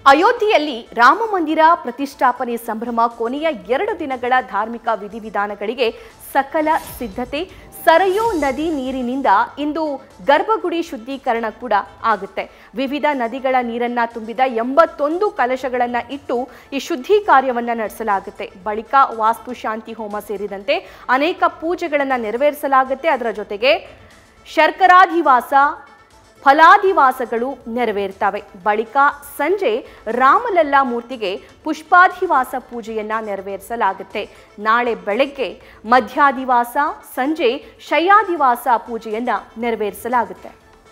ಅಯೋಧ್ಯೆಯಲ್ಲಿ ರಾಮ ಮಂದಿರ ಪ್ರತಿಷ್ಠಾಪನೆ ಸಂಭ್ರಮ ಕೊನೆಯ ಎರಡು ದಿನಗಳ ಧಾರ್ಮಿಕ ವಿಧಿವಿಧಾನಗಳಿಗೆ ಸಕಲ ಸಿದ್ಧತೆ ಸರಯೂ ನದಿ ನೀರಿನಿಂದ ಇಂದು ಗರ್ಭಗುಡಿ ಶುದ್ಧೀಕರಣ ಕೂಡ ಆಗುತ್ತೆ ವಿವಿಧ ನದಿಗಳ ನೀರನ್ನ ತುಂಬಿದ ಎಂಬತ್ತೊಂದು ಕಲಶಗಳನ್ನ ಇಟ್ಟು ಈ ಶುದ್ಧಿ ಕಾರ್ಯವನ್ನ ನಡೆಸಲಾಗುತ್ತೆ ಬಳಿಕ ವಾಸ್ತು ಶಾಂತಿ ಹೋಮ ಸೇರಿದಂತೆ ಅನೇಕ ಪೂಜೆಗಳನ್ನ ನೆರವೇರಿಸಲಾಗುತ್ತೆ ಅದರ ಜೊತೆಗೆ ಶರ್ಕರಾಧಿವಾಸ ಫಲಾಧಿವಾಸಗಳು ನೆರವೇರ್ತವೆ ಬಳಿಕ ಸಂಜೆ ರಾಮಲಲ್ಲಾ ಮೂರ್ತಿಗೆ ಪುಷ್ಪಾಧಿವಾಸ ಪೂಜೆಯನ್ನ ನೆರವೇರಿಸಲಾಗುತ್ತೆ ನಾಳೆ ಬೆಳಗ್ಗೆ ಮಧ್ಯಾಧಿವಾಸ ಸಂಜೆ ಶಯ್ಯಾಧಿವಾಸ ಪೂಜೆಯನ್ನ ನೆರವೇರಿಸಲಾಗುತ್ತೆ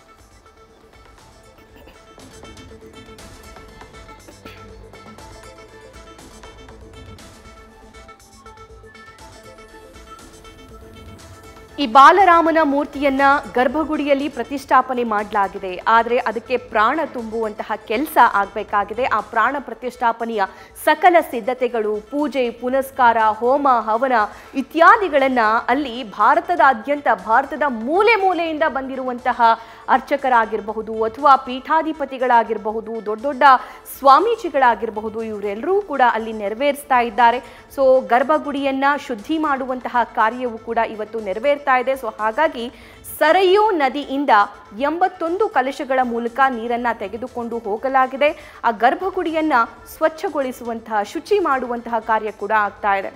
ಈ ಬಾಲರಾಮನ ಮೂರ್ತಿಯನ್ನ ಗರ್ಭಗುಡಿಯಲ್ಲಿ ಪ್ರತಿಷ್ಠಾಪನೆ ಮಾಡಲಾಗಿದೆ ಆದರೆ ಅದಕ್ಕೆ ಪ್ರಾಣ ತುಂಬುವಂತಹ ಕೆಲಸ ಆಗಬೇಕಾಗಿದೆ ಆ ಪ್ರಾಣ ಪ್ರತಿಷ್ಠಾಪನೆಯ ಸಕಲ ಸಿದ್ಧತೆಗಳು ಪೂಜೆ ಪುನಸ್ಕಾರ ಹೋಮ ಹವನ ಇತ್ಯಾದಿಗಳನ್ನ ಅಲ್ಲಿ ಭಾರತದಾದ್ಯಂತ ಭಾರತದ ಮೂಲೆ ಮೂಲೆಯಿಂದ ಬಂದಿರುವಂತಹ ಅರ್ಚಕರಾಗಿರಬಹುದು ಅಥವಾ ಪೀಠಾಧಿಪತಿಗಳಾಗಿರಬಹುದು ದೊಡ್ಡ ದೊಡ್ಡ ಸ್ವಾಮೀಜಿಗಳಾಗಿರಬಹುದು ಇವರೆಲ್ಲರೂ ಕೂಡ ಅಲ್ಲಿ ನೆರವೇರಿಸ್ತಾ ಇದ್ದಾರೆ ಸೊ ಗರ್ಭಗುಡಿಯನ್ನ ಶುದ್ಧಿ ಮಾಡುವಂತಹ ಕಾರ್ಯವು ಕೂಡ ಇವತ್ತು ನೆರವೇರ್ತಾ ಇದೆ ಸೊ ಹಾಗಾಗಿ ಸರಯೂ ನದಿಯಿಂದ ಎಂಬತ್ತೊಂದು ಕಲಶಗಳ ಮೂಲಕ ನೀರನ್ನ ತೆಗೆದುಕೊಂಡು ಹೋಗಲಾಗಿದೆ ಆ ಗರ್ಭಗುಡಿಯನ್ನ ಸ್ವಚ್ಛಗೊಳಿಸುವಂತಹ ಶುಚಿ ಮಾಡುವಂತಹ ಕಾರ್ಯ ಕೂಡ ಆಗ್ತಾ ಇದೆ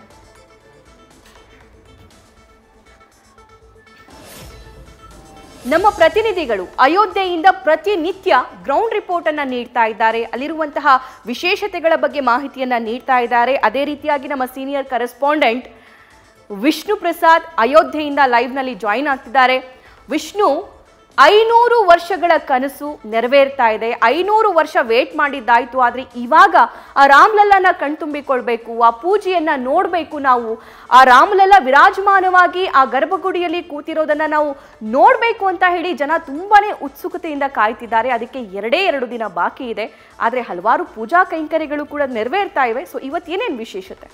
ನಮ್ಮ ಪ್ರತಿನಿಧಿಗಳು ಅಯೋಧ್ಯೆಯಿಂದ ಪ್ರತಿನಿತ್ಯ ಗ್ರೌಂಡ್ ರಿಪೋರ್ಟ್ ಅನ್ನ ನೀಡ್ತಾ ಇದ್ದಾರೆ ಅಲ್ಲಿರುವಂತಹ ವಿಶೇಷತೆಗಳ ಬಗ್ಗೆ ಮಾಹಿತಿಯನ್ನ ನೀಡ್ತಾ ಇದ್ದಾರೆ ಅದೇ ರೀತಿಯಾಗಿ ನಮ್ಮ ಸೀನಿಯರ್ ಕರೆಸ್ಪಾಂಡೆಂಟ್ ವಿಷ್ಣು ಪ್ರಸಾದ್ ಅಯೋಧ್ಯೆಯಿಂದ ಲೈವ್ನಲ್ಲಿ ಜಾಯಿನ್ ಆಗ್ತಿದ್ದಾರೆ ವಿಷ್ಣು ಐನೂರು ವರ್ಷಗಳ ಕನಸು ನೆರವೇರ್ತಾ ಇದೆ ಐನೂರು ವರ್ಷ ವೇಟ್ ಮಾಡಿದ್ದಾಯ್ತು ಆದ್ರೆ ಇವಾಗ ಆ ರಾಮ್ಲಲ್ಲನ ಕಣ್ತುಂಬಿಕೊಳ್ಬೇಕು ಆ ಪೂಜೆಯನ್ನ ನೋಡಬೇಕು ನಾವು ಆ ರಾಮ್ಲಲ್ಲ ವಿರಾಜಮಾನವಾಗಿ ಆ ಗರ್ಭಗುಡಿಯಲ್ಲಿ ಕೂತಿರೋದನ್ನ ನಾವು ನೋಡಬೇಕು ಅಂತ ಹೇಳಿ ಜನ ತುಂಬಾನೇ ಉತ್ಸುಕತೆಯಿಂದ ಕಾಯ್ತಿದ್ದಾರೆ ಅದಕ್ಕೆ ಎರಡೇ ಎರಡು ದಿನ ಬಾಕಿ ಇದೆ ಆದ್ರೆ ಹಲವಾರು ಪೂಜಾ ಕೈಂಕರ್ಯಗಳು ಕೂಡ ನೆರವೇರ್ತಾ ಇವೆ ಸೊ ಇವತ್ತೇನೇನು ವಿಶೇಷತೆ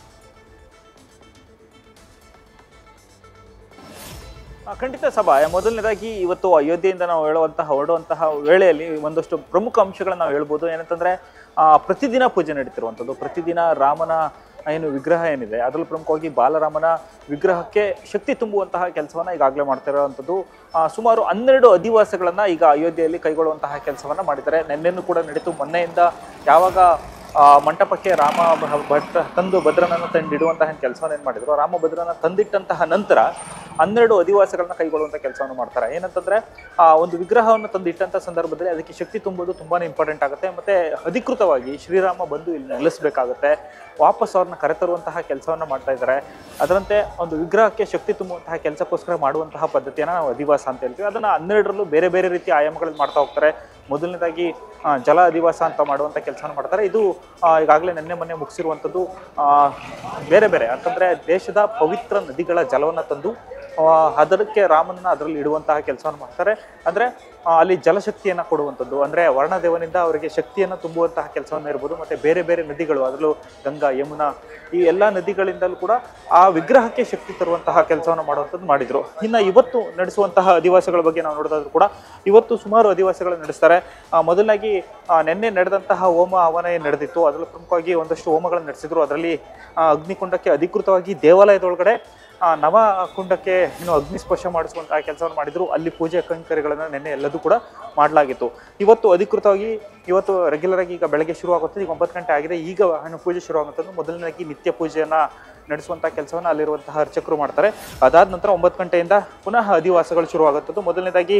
ಆ, ಖಂಡಿತ ಸಭಾ ಮೊದಲನೇದಾಗಿ ಇವತ್ತು ಅಯೋಧ್ಯೆಯಿಂದ ನಾವು ಹೇಳುವಂತಹ ಹೊರಡುವಂತಹ ವೇಳೆಯಲ್ಲಿ ಒಂದಷ್ಟು ಪ್ರಮುಖ ಅಂಶಗಳನ್ನ ನಾವು ಹೇಳ್ಬೋದು ಏನಂತಂದ್ರೆ ಆ, ಪ್ರತಿದಿನ ಪೂಜೆ ನಡೀತಿರುವಂಥದ್ದು ಪ್ರತಿದಿನ ರಾಮನ ಏನು ವಿಗ್ರಹ ಏನಿದೆ ಅದರಲ್ಲಿ ಪ್ರಮುಖವಾಗಿ ಬಾಲರಾಮನ ವಿಗ್ರಹಕ್ಕೆ ಶಕ್ತಿ ತುಂಬುವಂತಹ ಕೆಲಸವನ್ನ ಈಗಾಗಲೇ ಮಾಡ್ತಾ ಇರುವಂಥದ್ದು ಆ, ಸುಮಾರು ಹನ್ನೆರಡು ಅಧಿವಾಸಗಳನ್ನ ಈಗ ಅಯೋಧ್ಯೆಯಲ್ಲಿ ಕೈಗೊಳ್ಳುವಂತಹ ಕೆಲಸವನ್ನ ಮಾಡಿದ್ದಾರೆ ನಿನ್ನೆನೂ ಕೂಡ ನಡೀತು ಮೊನ್ನೆಯಿಂದ ಯಾವಾಗ ಆ, ಮಂಟಪಕ್ಕೆ ರಾಮ ಭ- ಭಟ್ ತಂದು ಭದ್ರನನ್ನು ತಂದಿಡುವಂತಹ ಕೆಲಸವನ್ನು ಏನು ಮಾಡಿದ್ರು ರಾಮ ಭದ್ರನ ತಂದಿಟ್ಟಂತಹ ನಂತರ ಹನ್ನೆರಡು ಅಧಿವಾಸಗಳನ್ನ ಕೈಗೊಳ್ಳುವಂಥ ಕೆಲಸವನ್ನು ಮಾಡ್ತಾರೆ ಏನಂತಂದ್ರೆ ಆ ಒಂದು ವಿಗ್ರಹವನ್ನು ತಂದಿಟ್ಟಂತ ಸಂದರ್ಭದಲ್ಲಿ ಅದಕ್ಕೆ ಶಕ್ತಿ ತುಂಬುವುದು ತುಂಬಾನೇ ಇಂಪಾರ್ಟೆಂಟ್ ಆಗುತ್ತೆ ಮತ್ತೆ ಅಧಿಕೃತವಾಗಿ ಶ್ರೀರಾಮ ಬಂದು ಇಲ್ಲಿ ನೆಲೆಸಬೇಕಾಗುತ್ತೆ ವಾಪಸ್ ಅವ್ರನ್ನ ಕರೆತರುವಂತಹ ಕೆಲಸವನ್ನ ಮಾಡ್ತಾ ಇದ್ದಾರೆ ಅದರಂತೆ ಒಂದು ವಿಗ್ರಹಕ್ಕೆ ಶಕ್ತಿ ತುಂಬುವಂತಹ ಕೆಲಸಕ್ಕೋಸ್ಕರ ಮಾಡುವಂತಹ ಪದ್ಧತಿಯನ್ನ ನಾವು ಅಧಿವಾಸ ಅಂತ ಹೇಳ್ತೀವಿ ಅದನ್ನ ಹನ್ನೆರಡರಲ್ಲೂ ಬೇರೆ ಬೇರೆ ರೀತಿಯ ಆಯಾಮಗಳಲ್ಲಿ ಮಾಡ್ತಾ ಹೋಗ್ತಾರೆ ಮೊದಲನೇದಾಗಿ ಆ, ಜಲ ಅಧಿವಾಸ ಅಂತ ಮಾಡುವಂಥ ಕೆಲಸವನ್ನು ಮಾಡ್ತಾರೆ ಇದು ಆ, ಈಗಾಗಲೇ ನಿನ್ನೆ ಮೊನ್ನೆ ಮುಗಿಸಿರುವಂಥದ್ದು ಆ, ಬೇರೆ ಬೇರೆ ಅಂತಂದ್ರೆ ದೇಶದ ಪವಿತ್ರ ನದಿಗಳ ಜಲವನ್ನು ತಂದು ಆ, ಅದಕ್ಕೆ ರಾಮನನ್ನ ಅದರಲ್ಲಿ ಇಡುವಂತಹ ಕೆಲಸವನ್ನು ಮಾಡ್ತಾರೆ ಅಂದ್ರೆ ಆ, ಅಲ್ಲಿ ಜಲಶಕ್ತಿಯನ್ನ ಕೊಡುವಂಥದ್ದು ಅಂದ್ರೆ ವರ್ಣದೇವನಿಂದ ಅವರಿಗೆ ಶಕ್ತಿಯನ್ನ ತುಂಬುವಂತಹ ಕೆಲಸವನ್ನು ಇರ್ಬೋದು ಮತ್ತೆ ಬೇರೆ ಬೇರೆ ನದಿಗಳು ಅದರಲ್ಲೂ ಗಂಗಾ ಯಮುನಾ ಈ ಎಲ್ಲಾ ನದಿಗಳಿಂದಲೂ ಕೂಡ ಆ ವಿಗ್ರಹಕ್ಕೆ ಶಕ್ತಿ ತರುವಂತಹ ಕೆಲಸವನ್ನು ಮಾಡುವಂಥದ್ದು ಮಾಡಿದ್ರು ಇನ್ನು ಇವತ್ತು ನಡೆಸುವಂತಹ ಅಧಿವಾಸಗಳ ಬಗ್ಗೆ ನಾವು ನೋಡೋದಾದ್ರೂ ಕೂಡ ಇವತ್ತು ಸುಮಾರು ಅಧಿವಾಸಗಳು ನಡೆಸ್ತಾರೆ ಆ, ಮೊದಲನಾಗಿ ಆ, ನಿನ್ನೆ ನಡೆದಂತಹ ಹೋಮ ಹವನ ಏನ್ ನಡೆದಿತ್ತು ಅದರಲ್ಲಿ ಪ್ರಮುಖವಾಗಿ ಒಂದಷ್ಟು ಹೋಮಗಳನ್ನು ನಡೆಸಿದ್ರು ಅದರಲ್ಲಿ ಆ, ಅಗ್ನಿಕುಂಡಕ್ಕೆ ಅಧಿಕೃತವಾಗಿ ದೇವಾಲಯದೊಳಗಡೆ ಆ, ನವ ಕುಂಡಕ್ಕೆ ಏನು ಅಗ್ನಿ ಸ್ಪರ್ಶ ಮಾಡಿಸುವಂತಹ ಕೆಲಸವನ್ನು ಮಾಡಿದ್ರು ಅಲ್ಲಿ ಪೂಜೆ ಕೈಂಕರ್ಯಗಳನ್ನು ನಿನ್ನೆ ಎಲ್ಲದೂ ಕೂಡ ಮಾಡಲಾಗಿತ್ತು ಇವತ್ತು ಅಧಿಕೃತವಾಗಿ ಇವತ್ತು ರೆಗ್ಯುಲರ್ ಆಗಿ ಈಗ ಬೆಳಗ್ಗೆ ಶುರು ಆಗುತ್ತೆ ಈಗ ಒಂಬತ್ತು ಗಂಟೆ ಆಗಿದೆ ಈಗ ಏನು ಪೂಜೆ ಶುರು ಆಗುತ್ತದೆ ಮೊದಲನೇದಾಗಿ ನಿತ್ಯ ಪೂಜೆಯನ್ನ ನಡೆಸುವಂತಹ ಕೆಲಸವನ್ನು ಅಲ್ಲಿರುವಂತಹ ಅರ್ಚಕರು ಮಾಡ್ತಾರೆ ಅದಾದ ನಂತರ ಒಂಬತ್ತು ಗಂಟೆಯಿಂದ ಪುನಃ ಅಧಿವಾಸಗಳು ಶುರು ಆಗುತ್ತದೆ ಮೊದಲನೇದಾಗಿ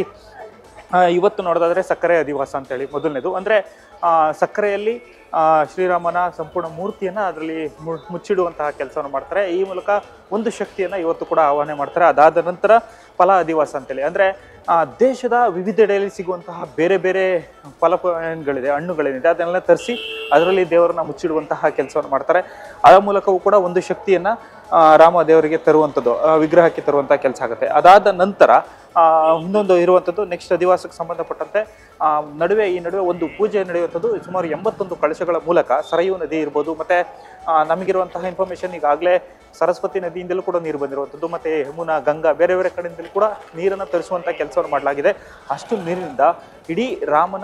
ಆ, ಇವತ್ತು ನೋಡೋದಾದ್ರೆ ಸಕ್ಕರೆ ಅಧಿವಾಸ ಅಂತೇಳಿ ಮೊದಲನೇದು ಅಂದ್ರೆ ಆ, ಸಕ್ಕರೆಯಲ್ಲಿ ಆ, ಶ್ರೀರಾಮನ ಸಂಪೂರ್ಣ ಮೂರ್ತಿಯನ್ನ ಅದರಲ್ಲಿ ಮು- ಮುಚ್ಚಿಡುವಂತಹ ಕೆಲಸವನ್ನು ಮಾಡ್ತಾರೆ ಈ ಮೂಲಕ ಒಂದು ಶಕ್ತಿಯನ್ನ ಇವತ್ತು ಕೂಡ ಆಹ್ವಾನ ಮಾಡ್ತಾರೆ ಅದಾದ ನಂತರ ಫಲ ಅಧಿವಾಸ ಅಂತೇಳಿ ಅಂದ್ರೆ ಆ, ದೇಶದ ವಿವಿಧೆಡೆಯಲ್ಲಿ ಸಿಗುವಂತಹ ಬೇರೆ ಬೇರೆ ಫಲಗಳಿದೆ ಹಣ್ಣುಗಳೇನಿದೆ ಅದನ್ನೆಲ್ಲ ತರಿಸಿ ಅದರಲ್ಲಿ ದೇವರನ್ನ ಮುಚ್ಚಿಡುವಂತಹ ಕೆಲಸವನ್ನು ಮಾಡ್ತಾರೆ ಅದರ ಮೂಲಕವೂ ಕೂಡ ಒಂದು ಶಕ್ತಿಯನ್ನ ಆ, ರಾಮ ದೇವರಿಗೆ ತರುವಂಥದ್ದು ಆ, ವಿಗ್ರಹಕ್ಕೆ ತರುವಂತಹ ಕೆಲಸ ಆಗುತ್ತೆ ಅದಾದ ನಂತರ ಆ, ಇನ್ನೊಂದು ಇರುವಂಥದ್ದು ನೆಕ್ಸ್ಟ್ ಅಧಿವಾಸಕ್ಕೆ ಸಂಬಂಧಪಟ್ಟಂತೆ ಆ, ನಡುವೆ ಈ ನಡುವೆ ಒಂದು ಪೂಜೆ ನಡೆಯುವಂಥದ್ದು ಸುಮಾರು ಎಂಬತ್ತೊಂದು ಕಳಶಗಳ ಮೂಲಕ ಸರಯೂ ನದಿ ಇರ್ಬೋದು ಮತ್ತೆ ಆ, ನಮಗಿರುವಂತಹ ಇನ್ಫಾರ್ಮೇಶನ್ ಈಗಾಗಲೇ ಸರಸ್ವತಿ ನದಿಯಿಂದಲೂ ಕೂಡ ನೀರು ಬಂದಿರುವಂಥದ್ದು ಮತ್ತೆ ಯಮುನಾ ಗಂಗಾ ಬೇರೆ ಬೇರೆ ಕಡೆಯಿಂದಲೂ ಕೂಡ ನೀರನ್ನು ತರಿಸುವಂಥ ಕೆಲಸವನ್ನು ಮಾಡಲಾಗಿದೆ ಅಷ್ಟು ನೀರಿನಿಂದ ಇಡೀ ರಾಮನ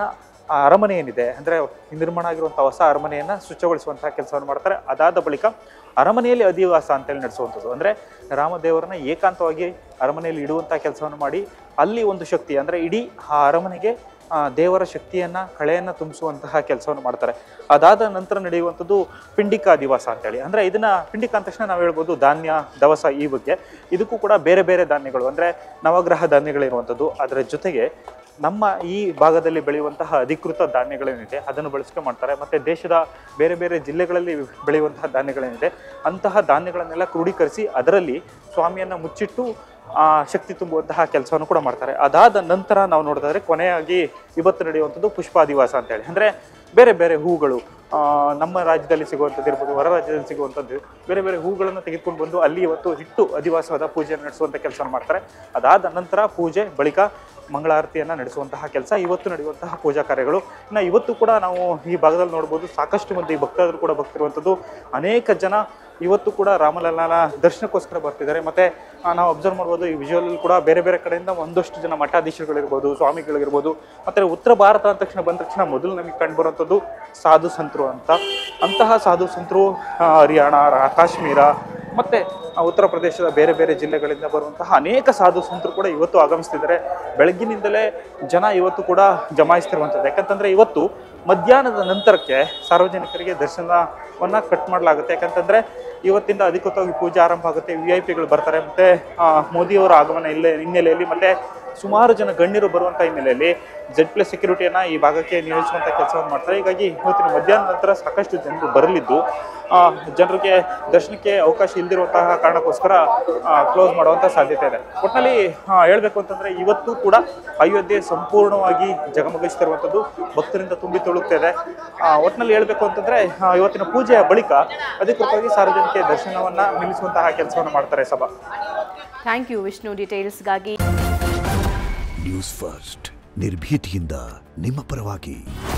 ಆ ಅರಮನೆ ಏನಿದೆ ಅಂದರೆ ನಿರ್ಮಾಣ ಆಗಿರುವಂಥ ಹೊಸ ಅರಮನೆಯನ್ನು ಸ್ವಚ್ಛಗೊಳಿಸುವಂತಹ ಕೆಲಸವನ್ನು ಮಾಡ್ತಾರೆ ಅದಾದ ಬಳಿಕ ಅರಮನೆಯಲ್ಲಿ ಅಧಿವಾಸ ಅಂತೇಳಿ ನಡೆಸುವಂಥದ್ದು ಅಂದರೆ ರಾಮದೇವರನ್ನ ಏಕಾಂತವಾಗಿ ಅರಮನೆಯಲ್ಲಿ ಇಡುವಂಥ ಕೆಲಸವನ್ನು ಮಾಡಿ ಅಲ್ಲಿ ಒಂದು ಶಕ್ತಿ ಅಂದರೆ ಇಡೀ ಆ ಅರಮನೆಗೆ ಆ, ದೇವರ ಶಕ್ತಿಯನ್ನು ಕಳೆಯನ್ನು ತುಂಬಿಸುವಂತಹ ಕೆಲಸವನ್ನು ಮಾಡ್ತಾರೆ ಅದಾದ ನಂತರ ನಡೆಯುವಂಥದ್ದು ಪಿಂಡಿಕಾ ದಿವಸ ಅಂತೇಳಿ ಅಂದರೆ ಇದನ್ನ ಪಿಂಡಿಕ ಅಂದ ತಕ್ಷಣ ನಾವು ಹೇಳ್ಬೋದು ಧಾನ್ಯ ದವಸ ಈ ಬಗ್ಗೆ ಇದಕ್ಕೂ ಕೂಡ ಬೇರೆ ಬೇರೆ ಧಾನ್ಯಗಳು ಅಂದರೆ ನವಗ್ರಹ ಧಾನ್ಯಗಳಿರುವಂಥದ್ದು ಅದರ ಜೊತೆಗೆ ನಮ್ಮ ಈ ಭಾಗದಲ್ಲಿ ಬೆಳೆಯುವಂತಹ ಅಧಿಕೃತ ಧಾನ್ಯಗಳೇನಿದೆ ಅದನ್ನು ಬಳಸ್ಕೊಂಡು ಮಾಡ್ತಾರೆ ಮತ್ತು ದೇಶದ ಬೇರೆ ಬೇರೆ ಜಿಲ್ಲೆಗಳಲ್ಲಿ ಬೆಳೆಯುವಂತಹ ಧಾನ್ಯಗಳೇನಿದೆ ಅಂತಹ ಧಾನ್ಯಗಳನ್ನೆಲ್ಲ ಕ್ರೋಢೀಕರಿಸಿ ಅದರಲ್ಲಿ ಸ್ವಾಮಿಯನ್ನು ಮುಚ್ಚಿಟ್ಟು ಆ ಶಕ್ತಿ ತುಂಬುವಂತಹ ಕೆಲಸವನ್ನು ಕೂಡ ಮಾಡ್ತಾರೆ ಅದಾದ ನಂತರ ನಾವು ನೋಡಿದ್ರೆ ಕೊನೆಯಾಗಿ ಇವತ್ತು ನಡೆಯುವಂಥದ್ದು ಪುಷ್ಪಾದಿವಾಸ ಅಂತೇಳಿ ಅಂದರೆ ಬೇರೆ ಬೇರೆ ಹೂಗಳು ಆ, ನಮ್ಮ ರಾಜ್ಯದಲ್ಲಿ ಸಿಗುವಂಥದ್ದು ಇರ್ಬೋದು ಹೊರ ರಾಜ್ಯದಲ್ಲಿ ಸಿಗುವಂಥದ್ದು ಬೇರೆ ಬೇರೆ ಹೂಗಳನ್ನು ತೆಗೆದುಕೊಂಡು ಬಂದು ಅಲ್ಲಿ ಇವತ್ತು ಇಟ್ಟು ಅಧಿವಾಸವಾದ ಪೂಜೆಯನ್ನು ನಡೆಸುವಂಥ ಕೆಲಸವನ್ನು ಮಾಡ್ತಾರೆ ಅದಾದ ನಂತರ ಪೂಜೆ ಬಳಿಕ ಮಂಗಳಾರತಿಯನ್ನು ನಡೆಸುವಂತಹ ಕೆಲಸ ಇವತ್ತು ನಡೆಯುವಂತಹ ಪೂಜಾ ಕಾರ್ಯಗಳು ಇನ್ನು ಇವತ್ತು ಕೂಡ ನಾವು ಈ ಭಾಗದಲ್ಲಿ ನೋಡ್ಬೋದು ಸಾಕಷ್ಟು ಮಂದಿ ಭಕ್ತಾದರು ಕೂಡ ಬರ್ತಿರುವಂಥದ್ದು ಅನೇಕ ಜನ ಇವತ್ತು ಕೂಡ ರಾಮಲಲ್ಲನ ದರ್ಶನಕ್ಕೋಸ್ಕರ ಬರ್ತಿದ್ದಾರೆ ಮತ್ತೆ ಆ, ನಾವು ಅಬ್ಸರ್ವ್ ಮಾಡ್ಬೋದು ಈ ವಿಜುವಲ್ ಕೂಡ ಬೇರೆ ಬೇರೆ ಕಡೆಯಿಂದ ಒಂದಷ್ಟು ಜನ ಮಠಾಧೀಶರುಗಳಿರ್ಬೋದು ಸ್ವಾಮಿಗಳಿರ್ಬೋದು ಮತ್ತೆ ಉತ್ತರ ಭಾರತ ಅಂದ ತಕ್ಷಣ ಬಂದ ತಕ್ಷಣ ಮೊದಲು ನಮಗೆ ಕಂಡುಬರುವಂಥದ್ದು ಸಾಧು ಸಂತರು ಅಂತ ಅಂತಹ ಸಾಧು ಸಂತರು ಆ, ಹರಿಯಾಣ ರಾ- ಕಾಶ್ಮೀರ ಮತ್ತೆ ಆ, ಉತ್ತರ ಪ್ರದೇಶದ ಬೇರೆ ಬೇರೆ ಜಿಲ್ಲೆಗಳಿಂದ ಬರುವಂತಹ ಅನೇಕ ಸಾಧು ಸಂತರು ಕೂಡ ಇವತ್ತು ಆಗಮಿಸ್ತಿದ್ದಾರೆ ಬೆಳಗ್ಗಿನಿಂದಲೇ ಜನ ಇವತ್ತು ಕೂಡ ಜಮಾಯಿಸ್ತಿರುವಂಥದ್ದು ಯಾಕಂತಂದ್ರೆ ಇವತ್ತು ಮಧ್ಯಾಹ್ನದ ನಂತರಕ್ಕೆ ಸಾರ್ವಜನಿಕರಿಗೆ ದರ್ಶನವನ್ನ ಕಟ್ ಮಾಡಲಾಗುತ್ತೆ ಯಾಕಂತಂದ್ರೆ ಇವತ್ತಿಂದ ಅಧಿಕೃತವಾಗಿ ಪೂಜೆ ಆರಂಭ ಆಗುತ್ತೆ ವಿ ಐ ಪಿಗಳು ಬರ್ತಾರೆ ಮತ್ತೆ ಆ, ಮೋದಿಯವರ ಆಗಮನ ಇಲ್ಲೇ ಹಿನ್ನೆಲೆಯಲ್ಲಿ ಮತ್ತೆ ಸುಮಾರು ಜನ ಗಣ್ಯರು ಬರುವಂಥ ಹಿನ್ನೆಲೆಯಲ್ಲಿ ಜೆಡ್ ಪ್ಲಸ್ ಸೆಕ್ಯೂರಿಟಿಯನ್ನ ಈ ಭಾಗಕ್ಕೆ ನಿಯೋಜಿಸುವಂಥ ಕೆಲಸವನ್ನು ಮಾಡ್ತಾರೆ ಹೀಗಾಗಿ ಇವತ್ತಿನ ಮಧ್ಯಾಹ್ನದ ನಂತರ ಸಾಕಷ್ಟು ಜನರು ಬರಲಿದ್ದು ಆ, ಜನರಿಗೆ ದರ್ಶನಕ್ಕೆ ಅವಕಾಶ ಇಲ್ದಿರುವಂತಹ ಕಾರಣಕ್ಕೋಸ್ಕರ ಕ್ಲೋಸ್ ಮಾಡುವಂಥ ಸಾಧ್ಯತೆ ಇದೆ ಒಟ್ಟಿನಲ್ಲಿ ಹೇಳಬೇಕು ಅಂತಂದ್ರೆ ಇವತ್ತು ಕೂಡ ಅಯೋಧ್ಯೆ ಸಂಪೂರ್ಣವಾಗಿ ಜಗಮಗಿಸ್ತಿರುವಂಥದ್ದು ಭಕ್ತರಿಂದ ತುಂಬಿ ತುಳುಕ್ತಿದೆ ಒಟ್ಟಿನಲ್ಲಿ ಹೇಳಬೇಕು ಅಂತಂದ್ರೆ ಆ, ಇವತ್ತಿನ ಪೂಜೆಯ ಬಳಿಕ ಅಧಿಕೃತವಾಗಿ ಸಾರ್ವಜನಿಕ ದರ್ಶನವನ್ನ ನಿಲ್ಲಿಸುವಂತಹ ಕೆಲಸವನ್ನು ಮಾಡ್ತಾರೆ ಸಭಾ ಥ್ಯಾಂಕ್ ಯು ವಿಷ್ಣು ಡೀಟೇಲ್ಸ್ಗಾಗಿ ನ್ಯೂಸ್ ಫಸ್ಟ್ ನಿರ್ಭೀತಿಯಿಂದ ನಿಮ್ಮ ಪರವಾಗಿ